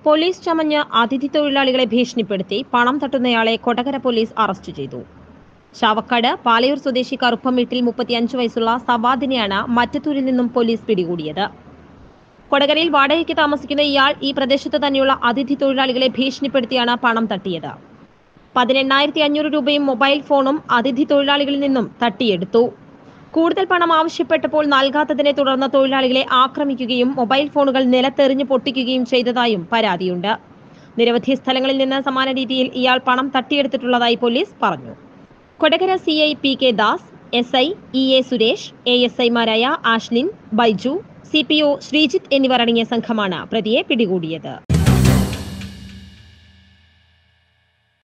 police ചമഞ്ഞ് അതിഥി തൊഴിലാളികളെ ഭീഷണിപ്പെടുത്തി പണം തട്ടുന്നയാളെ കൊടകര പോലീസ് അറസ്റ്റ് ചെയ്തു ചാവക്കാട് പാലയൂർ സ്വദേശി കറുപ്പം വീട്ടിൽ മുപ്പത്തിയഞ്ച് വയസ്സുള്ള സവാദിനെയാണ് മറ്റത്തൂരിൽ നിന്നും പോലീസ് പിടികൂടിയത് കൊടകരയിൽ വാടകയ്ക്ക് താമസിക്കുന്ന ഇയാൾ ഈ പ്രദേശത്ത് തന്നെയുള്ള അതിഥി തൊഴിലാളികളെ ഭീഷണിപ്പെടുത്തിയാണ് പണം തട്ടിയത് പതിനെണ്ണായിരത്തി അഞ്ഞൂറ് രൂപയും മൊബൈൽ ഫോണും അതിഥി തൊഴിലാളികളിൽ നിന്നും തട്ടിയെടുത്തു കൂടുതൽ പണം ആവശ്യപ്പെട്ടപ്പോൾ നൽകാത്തതിനെ തുടർന്ന് തൊഴിലാളികളെ ആക്രമിക്കുകയും മൊബൈൽ ഫോണുകൾ നിലത്തെറിഞ്ഞ് പൊട്ടിക്കുകയും ചെയ്തതായും പരാതിയുണ്ട് നിരവധി സ്ഥലങ്ങളിൽ നിന്ന് സമാന രീതിയിൽ ഇയാൾ പണം തട്ടിയെടുത്തിട്ടുള്ളതായി പോലീസ് പറഞ്ഞു Kodakara C I P K Das S I E A Suresh A S ഐമാരായ Ashlin Baiju C P O Sreejith എന്നിവർ അടങ്ങിയ സംഘമാണ് പ്രതിയെ പിടികൂടിയത്